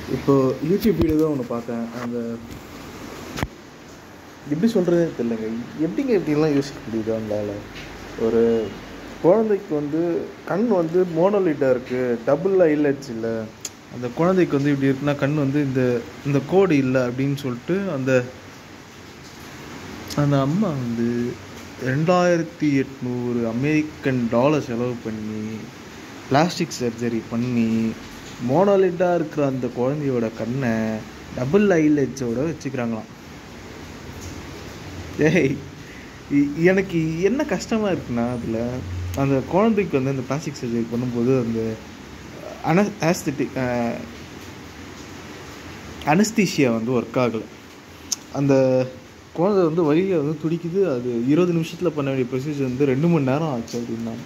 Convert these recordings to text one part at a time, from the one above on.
இப்போ YouTube video தான் ஒன்று பார்த்தேன் அந்த எப்படி சொல்கிறதே தெரியலங்க எப்படிங்க இப்படிலாம் யோசிக்க முடியுது அவங்களால ஒரு குழந்தைக்கு வந்து கண் வந்து மோனோலிட்டாக இருக்குது டபுள் ஐலட்ஸ் இல்லை அந்த குழந்தைக்கு வந்து இப்படி இருக்குன்னா கண் வந்து இந்த இந்த கோடு இல்லை அப்படின்னு சொல்லிட்டு அந்த அந்த அம்மா வந்து ரெண்டாயிரத்தி எட்நூறு அமெரிக்கன் டாலர் செலவு பண்ணி பிளாஸ்டிக் சர்ஜரி பண்ணி மோனோலிட்டாக இருக்கிற அந்த குழந்தையோட கண்ணை டபுள் ஐலட்ஸோட வச்சுக்கிறாங்களாம் ஏய் இ- எனக்கு என்ன கஷ்டமாக இருக்குன்னா அதில் அந்த குழந்தைக்கு வந்து அந்த பிளாஸ்டிக் சர்ஜரி பண்ணும்போது அந்த அன ஆஸ்தட்டிக் அனஸ்தீஷியா வந்து ஒர்க் ஆகலை அந்த குழந்தை வந்து வழியில் வந்து துடிக்குது அது இருபது நிமிஷத்தில் பண்ண வேண்டிய ப்ரொசீஜர் வந்து ரெண்டு மணி நேரம் ஆச்சு அப்படின்னாங்க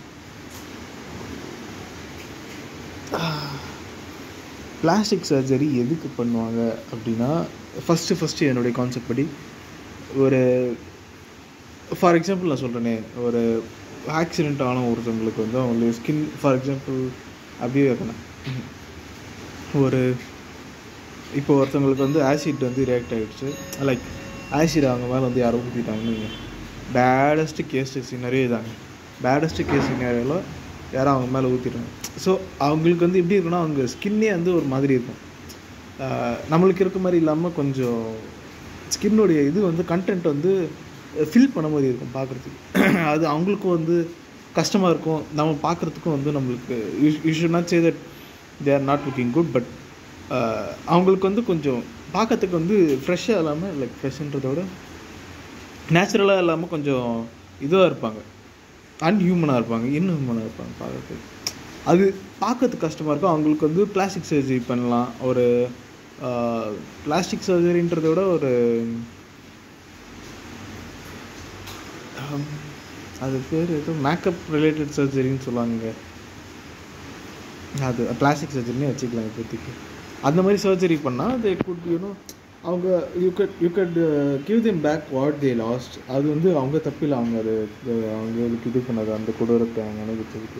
பிளாஸ்டிக் சர்ஜரி எதுக்கு பண்ணுவாங்க அப்படின்னா ஃபஸ்ட்டு ஃபஸ்ட்டு என்னுடைய கான்செப்ட் படி ஒரு ஃபார் எக்ஸாம்பிள் நான் சொல்கிறேனே ஒரு ஆக்சிடெண்ட் ஆன ஒருத்தவங்களுக்கு வந்து அவங்களுடைய ஸ்கின் ஃபார் எக்ஸாம்பிள் அப்படியே வைக்கணும் ஒரு இப்போ ஒருத்தவங்களுக்கு வந்து ஆசிட் வந்து ரியாக்ட் ஆகிடுச்சு லைக் ஆசிட் அவங்க மேலே வந்து யாரோ ஊற்றிட்டாங்கன்னு பேடஸ்ட் கேஸ் சினரே இதாங்க பேடஸ்ட் கேஸ் சினரியில் யாரும் அவங்க மேலே ஊற்றிட்டாங்க ஸோ அவங்களுக்கு வந்து எப்படி இருக்குன்னா அவங்க ஸ்கின்னே வந்து ஒரு மாதிரி இருக்கும் ஆஹ் நம்மளுக்கு இருக்க மாதிரி இல்லாமல் கொஞ்சம் ஸ்கின்னுடைய இது வந்து கண்டென்ட் வந்து ஃபில் பண்ண மாதிரி இருக்கும் பார்க்குறதுக்கு அது அவங்களுக்கும் வந்து கஷ்டமாக இருக்கும் நம்ம பார்க்குறதுக்கும் வந்து நம்மளுக்கு you should not say that they are not looking good but அவங்களுக்கு வந்து கொஞ்சம் பார்க்கறதுக்கு வந்து ஃப்ரெஷ்ஷாக இல்லாமல் லைக் ஃப்ரெஷ்ன்றதை விட நேச்சுரலாக இல்லாமல் கொஞ்சம் இதுவாக இருப்பாங்க அன்ஹியூமனாக இருப்பாங்க இன்ஹியூமனாக இருப்பாங்க பார்க்கறதுக்கு அது பார்க்கறதுக்கு கஷ்டமாக இருக்கும் அவங்களுக்கு வந்து பிளாஸ்டிக் சர்ஜரி பண்ணலாம் ஒரு பிளாஸ்டிக் சர்ஜரின்றதை விட ஒரு ஆம், அது பேர் ஏதோ மேக்கப் ரிலேட்டட் சர்ஜரின்னு சொல்லுவாங்க அது பிளாஸ்டிக் சர்ஜரினே வச்சுக்கலாம் இப்போதைக்கு அந்த மாதிரி சர்ஜரி பண்ணால் தே குட் யூனோ அவங்க you cut you cut give them back what they lost அது வந்து அவங்க தப்பில்லை அவங்க அது அது அவங்களுக்கு இது பண்ணது அந்த கொடூரத்தை அவங்க அனுபவிச்சதுக்கு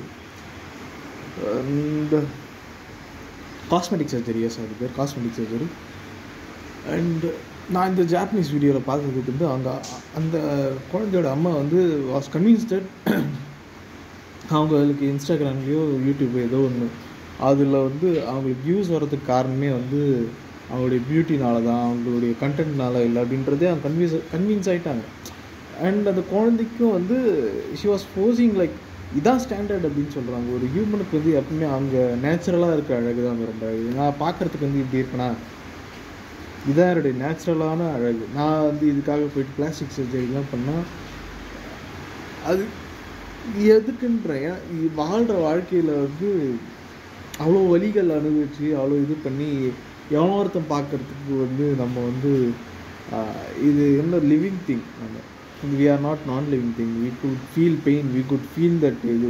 இந்த காஸ்மெட்டிக் சர்ஜரி எஸ் அது பேர் காஸ்மெட்டிக் சர்ஜரி அண்ட் நான் இந்த ஜாப்பனீஸ் வீடியோவில் பார்த்ததுக்கு வந்து அவங்க அந்த குழந்தையோட அம்மா வந்து வாஸ் கன்வின்ஸ் தட் அவங்களுக்கு இன்ஸ்டாகிராம்லேயோ யூடியூப் ஏதோ ஒன்று அதில் வந்து அவங்களுக்கு வியூஸ் வர்றதுக்கு காரணமே வந்து அவங்களுடைய பியூட்டினால தான் அவங்களுடைய கண்டென்ட்னால இல்லை அப்படின்றதே அவங்க கன்வின்ஸ் கன்வின்ஸ் ஆகிட்டாங்க அண்ட் அந்த குழந்தைக்கும் வந்து ஷி வாஸ் ஃபோர்ஸிங் லைக் இதான் ஸ்டாண்டர்ட் அப்படின்னு சொல்கிறாங்க ஒரு ஹியூமனுக்கு வந்து எப்பவுமே அவங்க நேச்சுரலாக இருக்க அழகு தான் ரொம்ப அழகு நான் பார்க்குறதுக்கு வந்து இப்படி இருக்கேனா இதான் என்னுடைய நேச்சுரலான அழகு நான் வந்து இதுக்காக போயிட்டு பிளாஸ்டிக் சர்ஜரிலாம் பண்ணால் அது எதுக்குன்ற ஏன்னா இது வாழ்கிற வாழ்க்கையில் வந்து அவ்வளோ வலிகள் அனுபவிச்சு அவ்வளோ இது பண்ணி எவனோ ஒருத்தன் பார்க்கறதுக்கு வந்து நம்ம வந்து ஆஹ், இது என்ன லிவிங் திங் நம்ம we are not non living thing we could feel pain we could feel that இது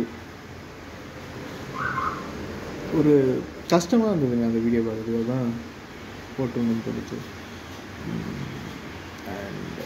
ஒரு கஷ்டமாக இருந்ததுங்க அந்த வீடியோ பார்க்குறது தான் போட்டுங்கன்னு தோணுச்சு அண்ட்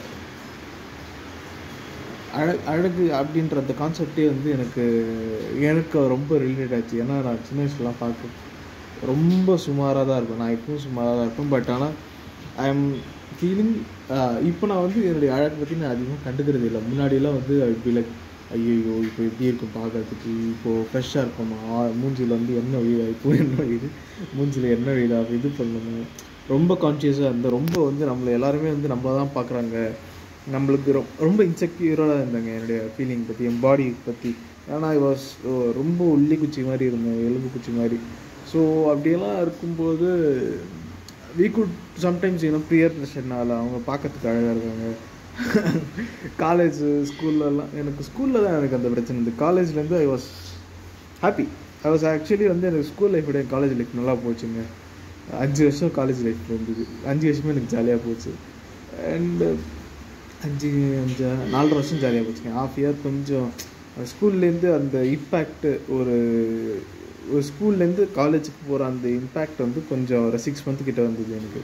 அழ அழகு அப்படின்ற அந்த கான்செப்டே வந்து எனக்கு எனக்கு ரொம்ப ரிலேட் ஆச்சு ஏன்னா நான் சின்ன வயசுலாம் பார்க்க ரொம்ப சுமாராக தான் இருப்பேன் நான் இப்பவும் சுமாராக தான் இருப்பேன் பட் ஆனால் ஐ எம் ஃபீலிங் இப்போ நான் வந்து என்னுடைய அழகை பற்றி நான் அதிகமாக கண்டுக்கிறது இல்லை முன்னாடியெல்லாம் வந்து இப்படி லைக் ஐயோ இப்போ எப்படி இருக்கும் பார்க்கறதுக்கு இப்போது ஃப்ரெஷ்ஷாக இருக்குமா மூஞ்சியில் வந்து என்ன வீடா இப்போ என்ன வீடு மூஞ்சியில் என்ன வீடா இது பண்ணணும் ரொம்ப கான்ஷியஸாக இருந்தேன் ரொம்ப வந்து நம்மளை எல்லாருமே வந்து நம்ம தான் பார்க்குறாங்க நம்மளுக்கு ரொ ரொம்ப இன்செக்யூராக இருந்தாங்க என்னுடைய ஃபீலிங் பற்றி என் பாடி பற்றி ஏன்னா ஐ வாஸ் ரொம்ப உள்ளி குச்சி மாதிரி இருந்தேன் எலும்பு குச்சி மாதிரி ஸோ அப்படியெல்லாம் இருக்கும்போது வி குட் சம்டைம்ஸ் இன்னும் ப்ரியர் ப்ரெஷர்னால அவங்க பார்க்கறதுக்கு அழகாக இருக்காங்க காலேஜ் ஸ்கூல்லலாம் எனக்கு ஸ்கூலில் தான் எனக்கு அந்த பிரச்சனை இருந்தது காலேஜ்லேருந்து I was happy I was actually வந்து எனக்கு ஸ்கூல் லைஃப் விட காலேஜ் லைஃப் நல்லா போச்சுங்க அஞ்சு வருஷம் காலேஜ் லைஃப் இருந்தது அஞ்சு வருஷமே எனக்கு ஜாலியாக போச்சு அண்டு அஞ்சு அஞ்சு நாலரை வருஷம் ஜாலியாக போச்சுங்க ஹாஃப் இயர் கொஞ்சம் ஸ்கூல்லேருந்து அந்த இம்பேக்ட் ஒரு ஒரு ஸ்கூல்லேருந்து காலேஜுக்கு போகிற அந்த இம்பேக்ட் வந்து கொஞ்சம் ஒரு சிக்ஸ் மந்த் கிட்ட வந்தது எனக்கு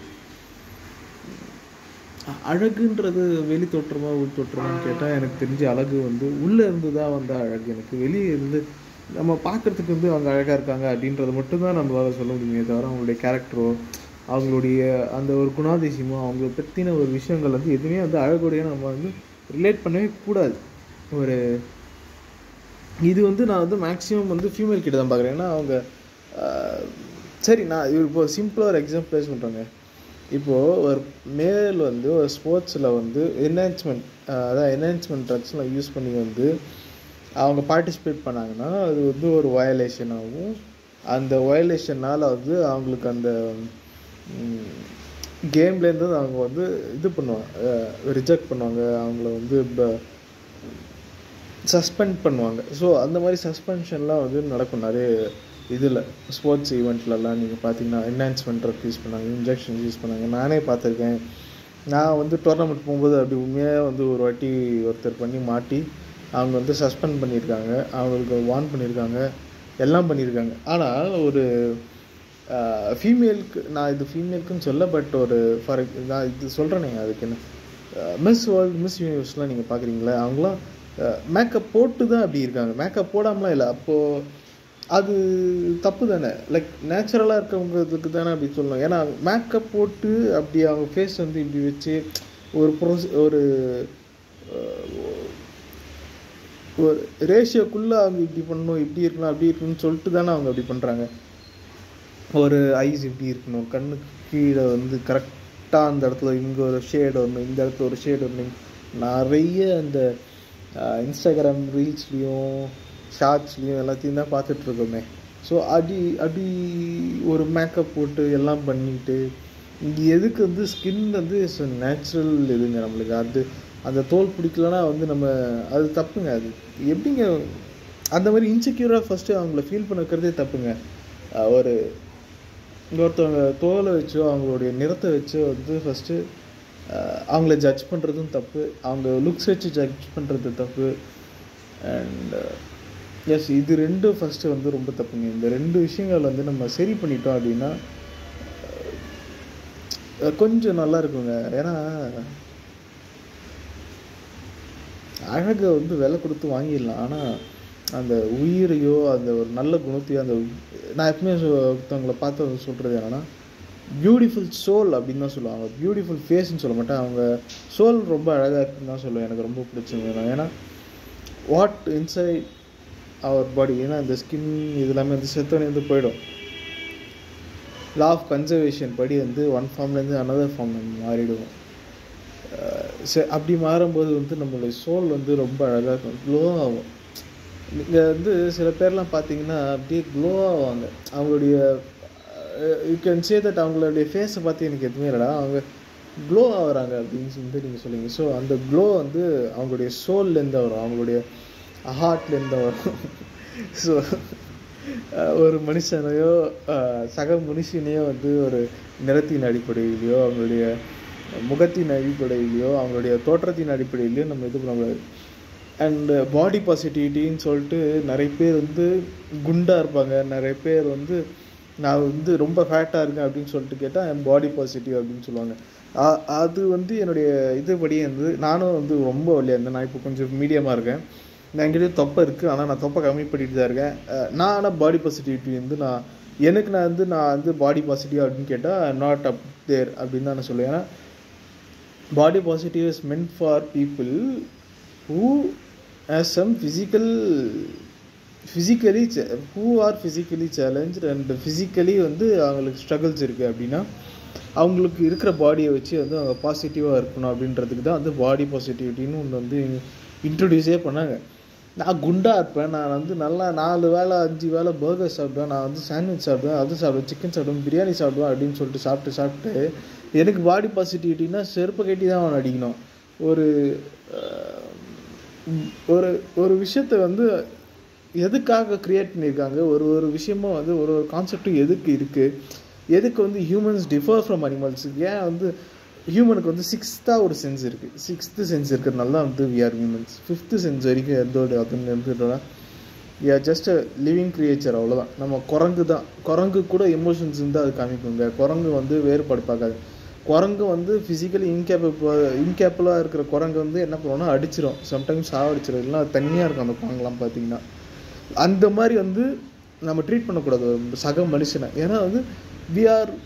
அ- அழகுன்றது வெளி தோற்றமா உள் தோற்றமான்னு கேட்டால் எனக்கு தெரிஞ்ச அழகு வந்து உள்ளே இருந்து தான் வந்த அழகு எனக்கு வெளியே இருந்து நம்ம பார்க்கறதுக்கு வந்து அவங்க அழகாக இருக்காங்க அப்படின்றத மட்டும்தான் நம்மளால சொல்ல முடியுமே தவிர அவங்களுடைய கேரக்டரோ அவங்களுடைய அந்த ஒரு குணாதிசயமோ அவங்கள பற்றின ஒரு விஷயங்கள் வந்து எதுவுமே வந்து அழகுடைய நம்ம வந்து ரிலேட் பண்ணவே கூடாது ஒரு இது வந்து நான் வந்து மேக்ஸிமம் வந்து ஃபீமேல் கிட்ட தான் பார்க்குறேன் ஏன்னா அவங்க ஆஹ், சரி நான் இது இப்போ சிம்பிளாக ஒரு எக்ஸாம்பிள் ப்ளேஸ் பண்ணுறேங்க இப்போது ஒரு மேல் வந்து ஒரு ஸ்போர்ட்ஸில் வந்து என்ஹான்ஸ்மெண்ட் அதான் என்ஹான்ஸ்மெண்ட் ட்ரக்ஸ்லாம் யூஸ் பண்ணி வந்து அவங்க பார்ட்டிசிபேட் பண்ணாங்கன்னா அது வந்து ஒரு வயலேஷன் ஆகும் அந்த வயலேஷனால் வந்து அவங்களுக்கு அந்த கேம்லேருந்து அவங்க வந்து இது பண்ணுவாங்க ரிஜெக்ட் பண்ணுவாங்க அவங்கள வந்து சஸ்பெண்ட் பண்ணுவாங்க ஸோ அந்த மாதிரி சஸ்பென்ஷன்லாம் வந்து நடக்கும் நிறைய இதில் ஸ்போர்ட்ஸ் ஈவெண்ட்லலாம் நீங்கள் பார்த்தீங்கன்னா என்ஹான்ஸ்மெண்ட் ட்ரக் யூஸ் பண்ணாங்க இன்ஜெக்ஷன்ஸ் யூஸ் பண்ணாங்க நானே பார்த்துருக்கேன் நான் வந்து டோர்னமெண்ட் போகும்போது அப்படி உண்மையாக வந்து ஒரு வாட்டி ஒருத்தர் பண்ணி மாட்டி அவங்க வந்து சஸ்பெண்ட் பண்ணியிருக்காங்க அவங்களுக்கு வார்ன் பண்ணியிருக்காங்க எல்லாம் பண்ணியிருக்காங்க ஆனால் ஒரு ஃபீமேலுக்கு நான் இது ஃபீமேலுக்குன்னு சொல்ல பட் ஒரு ஃபார் நான் இது சொல்கிறேனே அதுக்கு என்ன மிஸ் வேர்ல்டு மிஸ் யூனிவர்ஸ்லாம் நீங்கள் பார்க்குறீங்களா அவங்களாம் மேக்கப் போட்டு தான் அப்படி இருக்காங்க மேக்கப் போடாமலாம் இல்லை அப்போது அது தப்பு தானே லைக் நேச்சுரலாக இருக்கவங்களுக்கு தானே அப்படி சொல்லணும் ஏன்னா மேக்கப் போட்டு அப்படி அவங்க ஃபேஸ் வந்து இப்படி வச்சு ஒரு ப்ரோஸ் ஒரு அஹ், ஒரு ரேஷியோக்குள்ளே அவங்க இப்படி பண்ணணும் இப்படி இருக்கணும் அப்படி இருக்கணும்னு சொல்லிட்டு தானே அவங்க அப்படி பண்ணுறாங்க ஒரு ஐஸ் இப்படி இருக்கணும் கண்ணுக்கு கீழே வந்து கரெக்டாக அந்த இடத்துல இங்கே ஒரு ஷேடு வரணும் இந்த இடத்துல ஒரு ஷேடு வரணும் நிறைய அந்த இன்ஸ்டாகிராம் ரீல்ஸ்லேயும் ஷார்ட்ஸ்லேயும் எல்லாத்தையும் தான் பார்த்துட்ருக்கோமே ஸோ அப்படி அப்படி ஒரு மேக்கப் போட்டு எல்லாம் பண்ணிட்டு இங்கே எதுக்கு வந்து ஸ்கின் வந்து நேச்சுரல் இதுங்க நம்மளுக்கு அது அந்த தோல் பிடிக்கலனா வந்து நம்ம அது தப்புங்க அது எப்படிங்க அந்த மாதிரி இன்செக்யூராக ஃபஸ்ட்டு அவங்கள ஃபீல் பண்ண வைக்கிறதே தப்புங்க அஹ் ஒரு ஒருத்தவங்க தோலை வச்சோ அவங்களுடைய நிறத்தை வச்சோ வந்து ஃபஸ்ட்டு அவங்கள ஜட்ஜ் பண்ணுறதும் தப்பு அவங்க லுக்ஸ் வச்சு ஜட்ஜ் பண்ணுறது தப்பு அண்ட் எஸ் இது ரெண்டும் ஃபஸ்ட்டு வந்து ரொம்ப தப்புங்க இந்த ரெண்டு விஷயங்கள் வந்து நம்ம சரி பண்ணிட்டோம் அப்படின்னா அஹ் கொஞ்சம் நல்லா இருக்குங்க ஏன்னா அழகை வந்து விலை கொடுத்து வாங்கிடலாம் ஆனால் அந்த உயிரையோ அந்த ஒரு நல்ல குணத்தையோ அந்த நான் எப்பவுமே சொ- ஒருத்தவங்களை பார்த்து சொல்கிறது என்னன்னா பியூட்டிஃபுல் சோல் அப்படின்னு தான் சொல்லுவாங்க பியூட்டிஃபுல் ஃபேஸ்ன்னு சொல்ல மாட்டேன் அவங்க சோல் ரொம்ப அழகாக இருக்குன்னு தான் சொல்லுவேன் எனக்கு ரொம்ப பிடிச்சது ஏன்னா வாட் இன்சைட் அவர் பாடி ஏன்னா இந்த ஸ்கின் இது எல்லாமே வந்து செத்தோடனே வந்து போயிடும் லா ஆஃப் கன்சர்வேஷன் படி வந்து ஒன் ஃபார்ம்லேருந்து another ஃபார்ம் நம்ம மாறிடுவோம் அஹ் ச- அப்படி மாறும்போது வந்து நம்மளுடைய சோல் வந்து ரொம்ப அழகாக இருக்கும் க்ளோ ஆகும் நீங்கள் வந்து சில பேர்லாம் பார்த்தீங்கன்னா அப்படியே க்ளோ ஆவாங்க அவங்களுடைய யூ கேன் சே தட் அவங்களுடைய ஃபேஸை பார்த்து எனக்கு எதுவுமே இல்லைடா அவங்க க்ளோ ஆகுறாங்க அப்படின்னு சொல்லிட்டு நீங்கள் சொல்லுவீங்க ஸோ அந்த க்ளோ வந்து அவங்களுடைய சோல்லேருந்து வரும் அவங்களுடைய ஹார்ட்லேருந்து வரும் ஸோ ஒரு மனுஷனையோ அஹ், சக மனுஷனையோ வந்து ஒரு நிறத்தின் அடிப்படையிலையோ அவங்களுடைய முகத்தின் அடிப்படையிலையோ அவங்களுடைய தோற்றத்தின் அடிப்படையிலையோ நம்ம இது பண்ணக்கூடாது அண்ட் பாடி பாசிட்டிவிட்டின்னு சொல்லிட்டு நிறைய பேர் வந்து குண்டாக இருப்பாங்க நிறைய பேர் வந்து நான் வந்து ரொம்ப ஃபேட்டாக இருக்கேன் அப்படின்னு சொல்லிட்டு கேட்டால் என் பாடி பாசிட்டிவ் அப்படின்னு சொல்லுவாங்க அ- அது வந்து என்னுடைய இதுபடி வந்து நானும் வந்து ரொம்ப ஒல்லியாக இருந்தேன் நான் இப்போ கொஞ்சம் மீடியமாக இருக்கேன் நான் என்கிட்ட தொப்பை இருக்குது ஆனால் நான் தொப்பை கம்மி பண்ணிட்டு தான் இருக்கேன் அஹ் நான் ஆனால் பாடி பாசிட்டிவிட்டி வந்து நான் எனக்கு நான் வந்து நான் வந்து பாடி பாசிட்டிவ் அப்படின்னு கேட்டால் நாட் அப் தேர் அப்படின்னு தான் நான் சொல்லுவேன் ஏன்னா body positive is meant for people who has some physical physically ch- who are physically challenged and physically வந்து அவங்களுக்கு struggles இருக்குது அப்படின்னா அவங்களுக்கு இருக்கிற பாடியை வச்சு வந்து அவங்க பாசிட்டிவாக இருக்கணும் அப்படின்றதுக்கு தான் வந்து பாடி பாசிட்டிவிட்டின்னு ஒன்று வந்து இன்ட்ரடியூஸே பண்ணாங்க நான் குண்டாக இருப்பேன் நான் வந்து நல்லா நாலு வேளை அஞ்சு வேளை பர்கர் சாப்பிடுவேன் நான் வந்து சாண்ட்விச் சாப்பிடுவேன் அது சாப்பிடுவேன் சிக்கன் சாப்பிடுவேன் பிரியாணி சாப்பிடுவேன் அப்படின்னு சொல்லிட்டு சாப்பிட்டு சாப்பிட்டு எனக்கு பாடி பாசிட்டிவிட்டினா செருப்பு கட்டி தான் அவன் அடிக்கணும் ஒரு அஹ், ஒரு ஒரு விஷயத்தை வந்து எதுக்காக கிரியேட் பண்ணியிருக்காங்க ஒரு ஒரு விஷயமும் வந்து ஒரு ஒரு கான்செப்டும் எதுக்கு இருக்குது எதுக்கு வந்து ஹியூமன்ஸ் டிஃபர் ஃப்ரம் அனிமல்ஸ் ஏன் வந்து ஹியூமனுக்கு வந்து சிக்ஸ்த்தாக ஒரு சென்ஸ் இருக்குது சிக்ஸ்த்து சென்ஸ் இருக்கிறதுனால தான் வந்து we are humans fifth sense வரைக்கும் எந்தோட அதுன்னு இருந்துட்டோம்னா we are just a living creature அவ்வளோதான் நம்ம குரங்கு தான் குரங்கு கூட எமோஷன்ஸ் இருந்தால் அது காமிக்குங்க குரங்கு வந்து வேறுபாடு பார்க்காது குரங்கு வந்து ஃபிசிக்கலி இன்கேப்பபிள் இன்கேப்பபிளாக இருக்கிற குரங்கு வந்து என்ன பண்ணுவோம்னா அடிச்சிடும் சம்டைம்ஸ் சாவடிச்சிடும் இல்லைன்னா அது தனியாக இருக்கும் அந்த குரங்குலாம் பார்த்தீங்கன்னா அந்த மாதிரி வந்து நம்ம ட்ரீட் பண்ணக்கூடாது ஒரு சக மனுஷனை ஏன்னா வந்து we are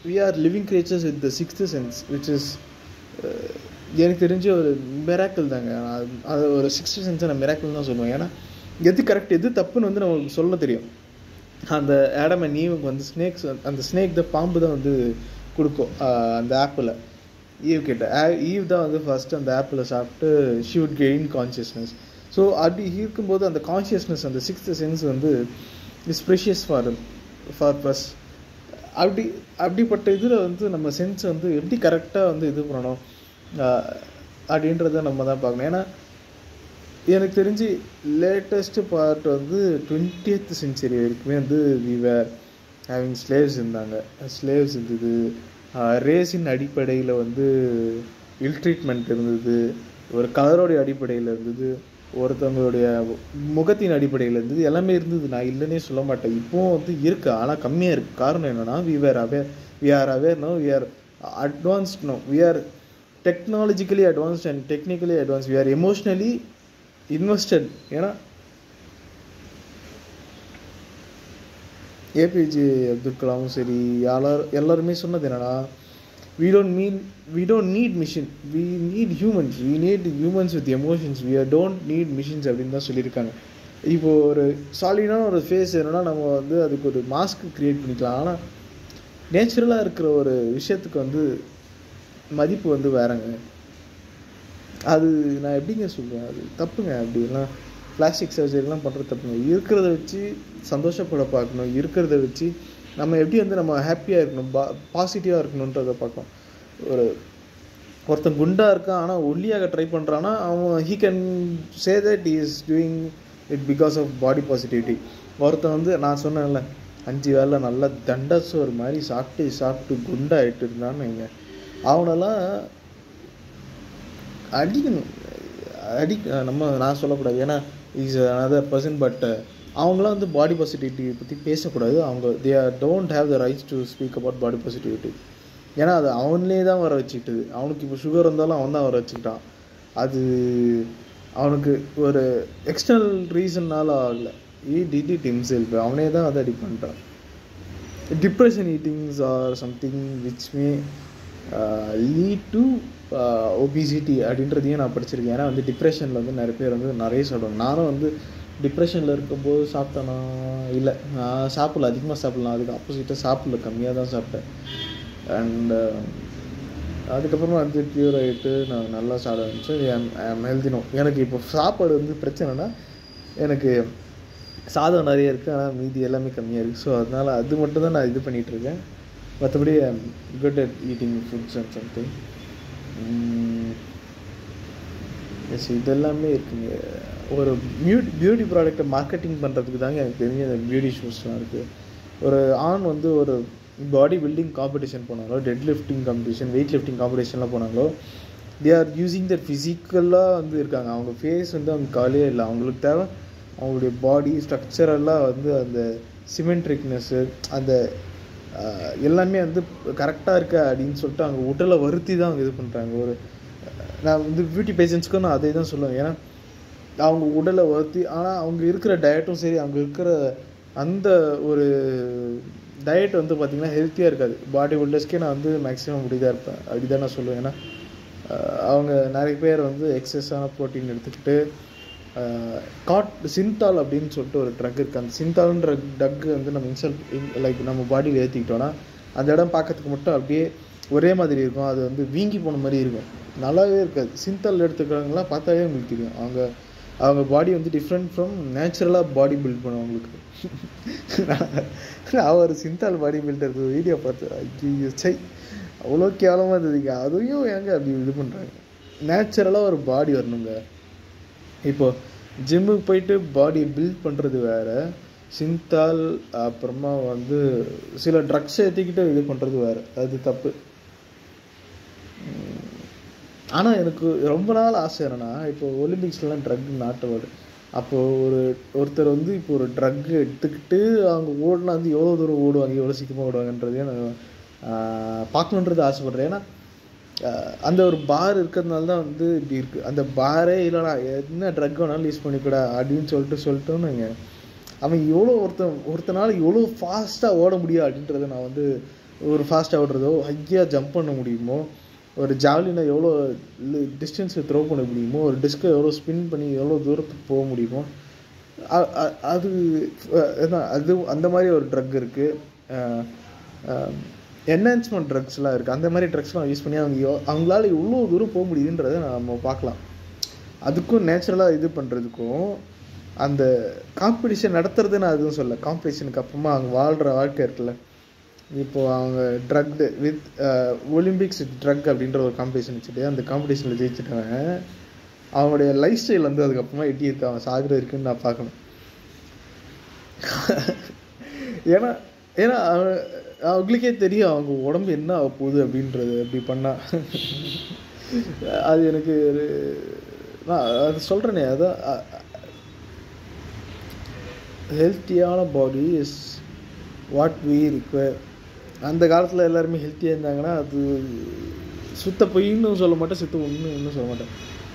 we are living creatures with the sixth sense which is எனக்கு தெரிஞ்ச ஒரு மிராக்கிள் தாங்க அது- அது ஒரு சிக்ஸ்த் சென்ஸை நான் மிராக்கிள் தான் சொல்லுவேன் ஏன்னா எது கரெக்ட் எது தப்புன்னு வந்து நம்மளுக்கு சொல்ல தெரியும் அந்த ஆடம் அண்ட் ஈவுக்கு வந்து ஸ்னேக்ஸ் அந்த ஸ்னேக் தான் பாம்பு தான் வந்து கொடுக்கும் ஆஹ் அந்த ஆப்பில் ஈவ் கிட்ட ஈவ் தான் வந்து ஃபர்ஸ்ட் அந்த ஆப்பில் சாப்பிட்டு she would gain consciousness so அப்படி இருக்கும்போது அந்த கான்ஷியஸ்னஸ் அந்த சிக்ஸ்த் சென்ஸ் வந்து is precious for for bus அப்படி அப்படிப்பட்ட இதில் வந்து நம்ம சென்ஸ் வந்து எப்படி கரெக்டாக வந்து இது பண்ணணும் ஆஹ் அப்படின்றத நம்ம தான் பார்க்கணும் ஏன்னா எனக்கு தெரிஞ்சு லேட்டஸ்ட் பார்ட் வந்து டுவெண்ட்டியத் செஞ்சுரி வரைக்குமே வந்து வி வேர் ஹேவிங் ஸ்லேவ்ஸ் இருந்தாங்க ஸ்லேவ்ஸ் இருந்தது ரேஸின் அடிப்படையில் வந்து இல் ட்ரீட்மெண்ட் இருந்தது ஒரு கலரோடைய அடிப்படையில் இருந்தது ஒருத்தவங்களுடைய முகத்தின் அடிப்படையில் இருந்தது எல்லாமே இருந்தது நான் இல்லைன்னே சொல்ல மாட்டேன் இப்போவும் வந்து இருக்கு ஆனால் கம்மியாக இருக்கு காரணம் என்னன்னா we were aware we are aware no we are advanced no we are technologically advanced and technically advance we are emotionally invested ஏன்னா ஏபிஜே அப்துல் கலாமும் சரி எல்லாரும் எல்லாருமே சொன்னது என்னன்னா we don't mean we don't need machine we need humans we need humans with emotions we don't need machines அப்படின்னு தான் சொல்லியிருக்காங்க இப்போ ஒரு சாலிடான ஒரு ஃபேஸ் என்னன்னா நம்ம வந்து அதுக்கு ஒரு மாஸ்க் கிரியேட் பண்ணிக்கலாம் ஆனால் நேச்சுரலாக இருக்கிற ஒரு விஷயத்துக்கு வந்து மதிப்பு வந்து வேறங்க அது நான் எப்படிங்க சொல்லுவேன் அது தப்புங்க அப்படிலாம் பிளாஸ்டிக் சர்ஜரிலாம் பண்ணுறது தப்புங்க இருக்கிறத வச்சு சந்தோஷப்பட பார்க்கணும் இருக்கிறத வச்சு நம்ம எப்படி வந்து நம்ம ஹாப்பியாக இருக்கணும் பா பாசிட்டிவாக இருக்கணுன்றதை பார்க்கணும் ஒரு ஒருத்தன் குண்டாக இருக்கான் ஆனால் ஒல்லியாக ட்ரை பண்ணுறான்னா அவன் he can say that is doing it because of body positivity ஒருத்தன் வந்து நான் சொன்னேன்ல அஞ்சு வேளை நல்லா தண்டஸ் ஒரு மாதிரி சாப்பிட்டு சாப்பிட்டு குண்டாயிட்டு இருந்தான்னு வைங்க அவனெல்லாம் அடிக்கணும் அடி நம்ம நான் சொல்லக்கூடாது ஏன்னா இஸ் another பர்சன் பட் அவங்களாம் வந்து பாடி பாசிட்டிவிட்டி பற்றி பேசக்கூடாது அவங்க they are don't have the rights to speak about body positivity ஏன்னா அது அவனே தான் வர வச்சுக்கிட்டது அவனுக்கு இப்போ சுகர் இருந்தாலும் அவன் தான் வர வச்சுக்கிட்டான் அது அவனுக்கு ஒரு எக்ஸ்டர்னல் ரீசன்னால ஆகல ஈ டிட் இட் himself அவனே தான் அதை அடி பண்ணிட்டான் depression eatings or something which may lead to obesity அப்படின்றதையும் நான் படிச்சிருக்கேன் ஏன்னா வந்து டிப்ரெஷனில் வந்து நிறைய பேர் வந்து நிறைய சாப்பிடுவாங்க நானும் வந்து டிப்ரெஷனில் இருக்கும்போது சாப்பிட்டேனா இல்லை நான் சாப்பிடல அதிகமாக சாப்பிடலாம் அதுக்கு ஆப்போசிட்டாக சாப்பிடல கம்மியாக தான் சாப்பிட்டேன் அண்ட் அதுக்கப்புறமா வந்து க்யூர் ஆகிட்டு நான் நல்லா சாப்பிட ஆரம்பிச்சேன் ஐம் ஹெல்தினோ எனக்கு இப்போ சாப்பாடு வந்து பிரச்சனைனா எனக்கு சாதம் நிறைய இருக்குது ஆனால் மீதி எல்லாமே கம்மியாக இருக்குது ஸோ அதனால் அது மட்டும் தான் நான் இது பண்ணிகிட்டு இருக்கேன் மற்றபடி I'm good at eating foods and something எஸ் இதெல்லாமே இருக்குங்க ஒரு பியூட்டி பியூட்டி ப்ராடக்ட்டை மார்க்கெட்டிங் பண்ணுறதுக்கு தாங்க எனக்கு தெரிஞ்ச அந்த பியூட்டி ஷூஸ்லாம் இருக்குது ஒரு ஆண் வந்து ஒரு பாடி பில்டிங் காம்படிஷன் போனாங்களோ dead lifting competition weight lifting காம்படிஷன்லாம் போனாங்களோ தே ஆர் யூஸிங் தட் ஃபிசிக்கலாக வந்து இருக்காங்க அவங்க ஃபேஸ் வந்து அவங்க காலியே இல்லை அவங்களுக்கு தேவை அவங்களுடைய பாடி ஸ்ட்ரக்சரெல்லாம் வந்து அந்த சிமெண்ட்ரிக்னஸ்ஸு அந்த ஆஹ், எல்லாமே வந்து கரெக்டாக இருக்க அப்படின்னு சொல்லிட்டு அவங்க உடலை வருத்தி தான் அவங்க இது பண்ணுறாங்க ஒரு நான் வந்து பியூட்டி பேஷண்ட்ஸ்க்கும் நான் அதே தான் சொல்லுவேன் ஏன்னா அவங்க உடலை வருத்தி ஆனால் அவங்க இருக்கிற டயட்டும் சரி அவங்க இருக்கிற அந்த ஒரு டயட் வந்து பார்த்திங்கன்னா ஹெல்த்தியாக இருக்காது பாடி பில்டர்ஸ்க்கே நான் வந்து மேக்ஸிமம் அப்படி தான் இருப்பேன் அப்படி தான் நான் சொல்லுவேன் ஏன்னா ஆஹ், அவங்க நிறைய பேர் வந்து எக்ஸஸான ப்ரோட்டீன் எடுத்துக்கிட்டு காட் சிந்தால் அப்படின்னு சொல்லிட்டு ஒரு ட்ரக் இருக்குது அந்த சிந்தால்ன்ற ட்ரக் வந்து நம்ம இன்சல் லைக் நம்ம பாடியில் ஏற்றிக்கிட்டோன்னா அந்த இடம் பார்க்கறதுக்கு மட்டும் அப்படியே ஒரே மாதிரி இருக்கும் அது வந்து வீங்கி போன மாதிரி இருக்கும் நல்லாவே இருக்காது சிந்தால் எடுத்துக்கிறவங்களாம் பார்த்தாலே உங்களுக்கு தெரியும் அவங்க அவங்க பாடி வந்து டிஃப்ரெண்ட் ஃப்ரம் நேச்சுரலாக பாடி பில்ட் பண்ணுவவங்களுக்கு நான் ஒரு சிந்தால் பாடி பில்டர் வீடியோ பார்த்து ஐயோ சை அவ்வளோ கேவலமாக இருந்ததுங்க அதையும் ஏங்க அப்படி இது பண்ணுறாங்க நேச்சுரலாக ஒரு பாடி வரணுங்க இப்போ ஜிம்முக்கு போயிட்டு பாடியை பில்ட் பண்ணுறது வேற சிந்தால் அப்புறமா வந்து சில ட்ரக்ஸ் ஏற்றிக்கிட்டு இது பண்ணுறது வேற அது தப்பு ஆனால் எனக்கு ரொம்ப நாள் ஆசை என்னன்னா இப்போ ஒலிம்பிக்ஸ்லாம் ட்ரக் நாட்டவாடு அப்போது ஒரு ஒருத்தர் வந்து இப்போ ஒரு ட்ரக் எடுத்துக்கிட்டு அவங்க ஓடினா வந்து எவ்வளோ தூரம் ஓடுவாங்க எவ்வளோ சீக்கிரமாக ஓடுவாங்கன்றதையும் நான் ஆஹ், பார்க்கணுன்றது ஆசைப்பட்றேன் ஏன்னா ஆஹ், அந்த ஒரு பார் இருக்கிறதுனால தான் வந்து இப்படி இருக்குது அந்த பாரே இல்லைடா என்ன ட்ரக் வேணாலும் யூஸ் பண்ணிக்கூடா அப்படின்னு சொல்லிட்டு சொல்லிட்டோன்னு அவன் எவ்வளோ ஒருத்தன் ஒருத்தனால எவ்வளோ ஃபாஸ்ட்டாக ஓட முடியும் அப்படின்றத நான் வந்து ஒரு ஃபாஸ்ட்டாக ஓடுறதோ ஹையாக ஜம்ப் பண்ண முடியுமோ ஒரு ஜாலினை எவ்வளோ டிஸ்டன்ஸை த்ரோ பண்ண முடியுமோ ஒரு டிஸ்கை எவ்வளோ ஸ்பின் பண்ணி எவ்வளோ தூரத்துக்கு போக முடியுமோ அ- அ- அது அஹ், அதான் அது அந்த மாதிரி ஒரு ட்ரக் இருக்குது என்ஹான்ஸ்மெண்ட் ட்ரக்ஸ்லாம் இருக்குது அந்த மாதிரி ட்ரக்ஸ்லாம் யூஸ் பண்ணி அவங்க எவ்வ- அவங்களால இவ்வளோ தூரம் போக முடியுதுன்றதை நம்ம பார்க்கலாம் அதுக்கும் நேச்சுரலாக இது பண்ணுறதுக்கும் அந்த காம்படிஷன் நடத்துறது நான் எதுவும் சொல்ல காம்படிஷனுக்கு அப்புறமா அவங்க வாழ்கிற வாழ்க்கை இருக்குல்ல இப்போ அவங்க ட்ரக் வித் ஒலிம்பிக்ஸ் ட்ரக் அப்படின்ற ஒரு காம்படிஷன் வச்சுட்டு அந்த காம்படிஷனில் ஜெயிச்சிட்டவன் அவனுடைய லைஃப் ஸ்டைல் வந்து அதுக்கப்புறமா எட்டி இருக்கு அவன் சாகுறது இருக்குன்னு நான் பார்க்கணும் ஏன்னா ஏன்னா அவன் அவங்களுக்கே தெரியும் அவங்க உடம்பு என்ன ஆக போகுது அப்படின்றது அப்படி பண்ணா அது எனக்கு ஒரு நான் அது சொல்கிறேனே அதான் ஹெல்த்தியான body is what we require அந்த காலத்தில் எல்லாருமே ஹெல்த்தியாக இருந்தாங்கன்னா அது சுத்த பொய்ன்னு சொல்ல மாட்டேன் சுத்த ஒன்று இன்னும் சொல்ல மாட்டேன்